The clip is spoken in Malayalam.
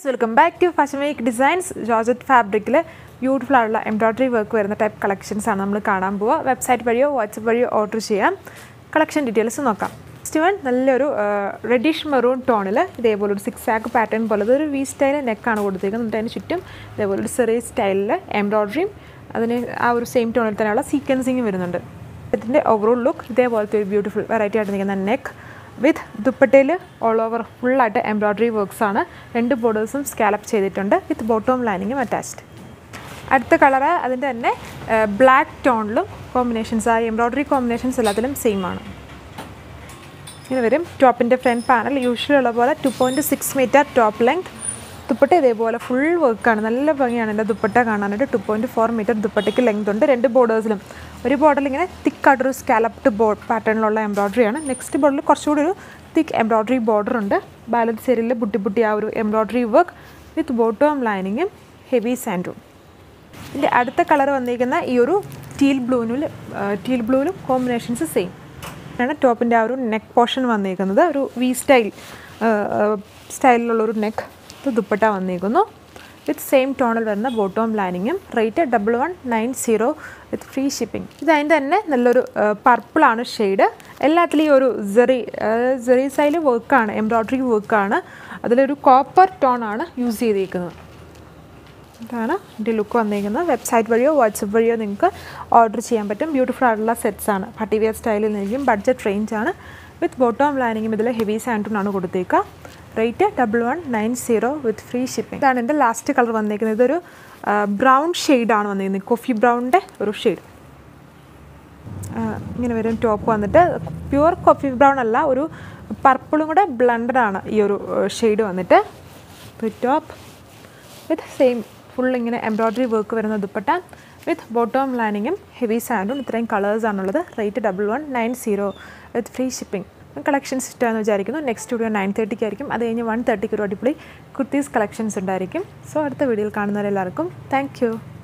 welcome back to fashion week designs georgette ഫാബ്രിക്കിൽ ബ്യൂട്ടിഫുൾ ആയിട്ടുള്ള എംബ്രോയ്ഡറി വർക്ക് വരുന്ന ടൈപ്പ് കളക്ഷൻസ് ആണ് നമ്മൾ കാണാൻ പോവുക വെബ്സൈറ്റ് വഴിയോ വാട്സപ്പ് വഴിയോ ഓർഡർ ചെയ്യാം കളക്ഷൻ ഡീറ്റെയിൽസ് നോക്കാം ഫസ്റ്റ് വൺ നല്ലൊരു റെഡിഷ് മെറൂൺ ടോണിൽ ഇതേപോലെ ഒരു സിക്സ് ആക്ക് പാറ്റേൺ പോലെ ഇതൊരു വി സ്റ്റൈൽ നെക്കാണ് കൊടുത്തിരിക്കുന്നത് എന്നിട്ട് അതിന് ചുറ്റും ഇതേപോലെ ഒരു ചെറിയ സ്റ്റൈലിൽ എംബ്രോയ്ഡറിയും അതിന് ആ ഒരു സെയിം ടോണിൽ തന്നെയുള്ള സീക്വൻസിങ് വരുന്നുണ്ട് ഇതിൻ്റെ ഓവറോൾ ലുക്ക് ഇതേപോലത്തെ ഒരു ബ്യൂട്ടിഫുൾ വെറൈറ്റി ആയിട്ട് നിൽക്കുന്ന നെക്ക് വിത്ത് ദുപ്പട്ടയിൽ ഓൾ ഓവർ ഫുള്ളായിട്ട് എംബ്രോയ്ഡറി വർക്ക്സ് ആണ് രണ്ട് ബോർഡേഴ്സും സ്കാലപ്പ് ചെയ്തിട്ടുണ്ട് വിത്ത് ബോട്ടോം ലൈനിങ്ങും അറ്റാച്ച്ഡ് അടുത്ത കളറ് അതിൻ്റെ തന്നെ ബ്ലാക്ക് ടോണിലും കോമ്പിനേഷൻസ് ആ എംബ്രോയ്ഡറി കോമ്പിനേഷൻസ് എല്ലാത്തിലും സെയിം ആണ് ഇങ്ങനെ വരും ടോപ്പിൻ്റെ ഫ്രണ്ട് പാനൽ യൂഷ്വലി ഉള്ള പോലെ two point six metre top length dupatta ഇതേപോലെ ഫുൾ വർക്കാണ് നല്ല ഭംഗിയാണ് എൻ്റെ ദുപ്പട്ട കാണാനായിട്ട് ടു പോയിൻറ്റ് ഫോർ മീറ്റർ ദുപ്പട്ടയ്ക്ക് ലെങ്ത് ഉണ്ട് രണ്ട് ബോർഡേഴ്സിലും ഒരു ബോർഡറിൽ ഇങ്ങനെ തിക്കായിട്ടൊരു സ്കാലപ്ഡ് ബോർഡ് പാറ്റേണിലുള്ള എംബ്രോയ്ഡറിയാണ് നെക്സ്റ്റ് ബോർഡിൽ കുറച്ചുകൂടി ഒരു തിക്ക് എംബ്രോയ്ഡറി ബോർഡർ ഉണ്ട് ബാലൻസ് ഏരിയയിൽ ബുട്ടി ബുട്ടി ആ ഒരു എംബ്രോയ്ഡറി വർക്ക് വിത്ത് ബോട്ടോം ലൈനിങ്ങും ഹെവി സാൻഡും ഇതിൻ്റെ അടുത്ത കളർ വന്നിരിക്കുന്ന ഈ ഒരു ടീൽ ബ്ലൂവിൽ ടീൽ ബ്ലൂവിലും കോമ്പിനേഷൻസ് സെയിം ആണ് ടോപ്പിൻ്റെ ആ ഒരു നെക്ക് പോർഷൻ വന്നിരിക്കുന്നത് ഒരു വി സ്റ്റൈൽ സ്റ്റൈലിലുള്ളൊരു നെക്ക് ഇത് ദുപ്പട്ട വന്നിരിക്കുന്നു വിത്ത് സെയിം ടോണിൽ വരുന്ന ബോട്ടോം ലൈനിങ്ങും rate double one nine zero with free shipping ഇത് അതിൻ്റെ തന്നെ നല്ലൊരു പർപ്പിളാണ് ഷെയ്ഡ് എല്ലാത്തിലും ഈ ഒരു ജെറി ജെറി സ്റ്റൈൽ വർക്കാണ് എംബ്രോയ്ഡറി വർക്കാണ് അതിലൊരു കോപ്പർ ടോണാണ് യൂസ് ചെയ്തിരിക്കുന്നത് ഇതാണ് ഇതിൻ്റെ ലുക്ക് വന്നിരിക്കുന്നത് വെബ്സൈറ്റ് വഴിയോ വാട്സപ്പ് വഴിയോ നിങ്ങൾക്ക് ഓർഡർ ചെയ്യാൻ പറ്റും ബ്യൂട്ടിഫുൾ ആയിട്ടുള്ള സെറ്റ്സ് ആണ് പാർട്ടി വെയർ സ്റ്റൈലിൽ നിന്നും ബഡ്ജറ്റ് റേഞ്ച് ആണ് വിത്ത് ബോട്ടോം ലൈനിങ്ങും ഇതിൽ ഹെവി സാൻഡൂണാണ് കൊടുത്തേക്കുക rate double one nine zero with free shipping ഇതാണ് എൻ്റെ ലാസ്റ്റ് കളർ വന്നിരിക്കുന്നത് ഇതൊരു ബ്രൗൺ ഷെയ്ഡാണ് വന്നിരിക്കുന്നത് കോഫി ബ്രൗണിൻ്റെ ഒരു ഷെയ്ഡ് ഇങ്ങനെ വരും ടോപ്പ് വന്നിട്ട് പ്യുവർ കോഫി ബ്രൗൺ അല്ല ഒരു പർപ്പിളും കൂടെ ബ്ലണ്ടഡ് ആണ് ഈ ഒരു ഷെയ്ഡ് വന്നിട്ട് ടോപ്പ് വിത്ത് സെയിം ഫുൾ ഇങ്ങനെ എംബ്രോയ്ഡറി വർക്ക് വരുന്ന ദുപ്പട്ട വിത്ത് ബോട്ടോം ലൈനിങ്ങും ഹെവി സാൻഡും ഇത്രയും കളേഴ്സാണുള്ളത് rate double one nine zero with free shipping collections ഇഷ്ടമാണെന്ന് വിചാരിക്കുന്നു നെക്സ്റ്റ് വീഡിയോ നയൻ തേർട്ടിക്ക് ആയിരിക്കും അത് കഴിഞ്ഞ് വൺ തേർട്ടിക്ക് ഒരു അടിപൊളി കുർത്തീസ് കളക്ഷൻസ് ഉണ്ടായിരിക്കും സോ അടുത്ത വീഡിയോയിൽ കാണുന്നവരെല്ലാവർക്കും താങ്ക് യു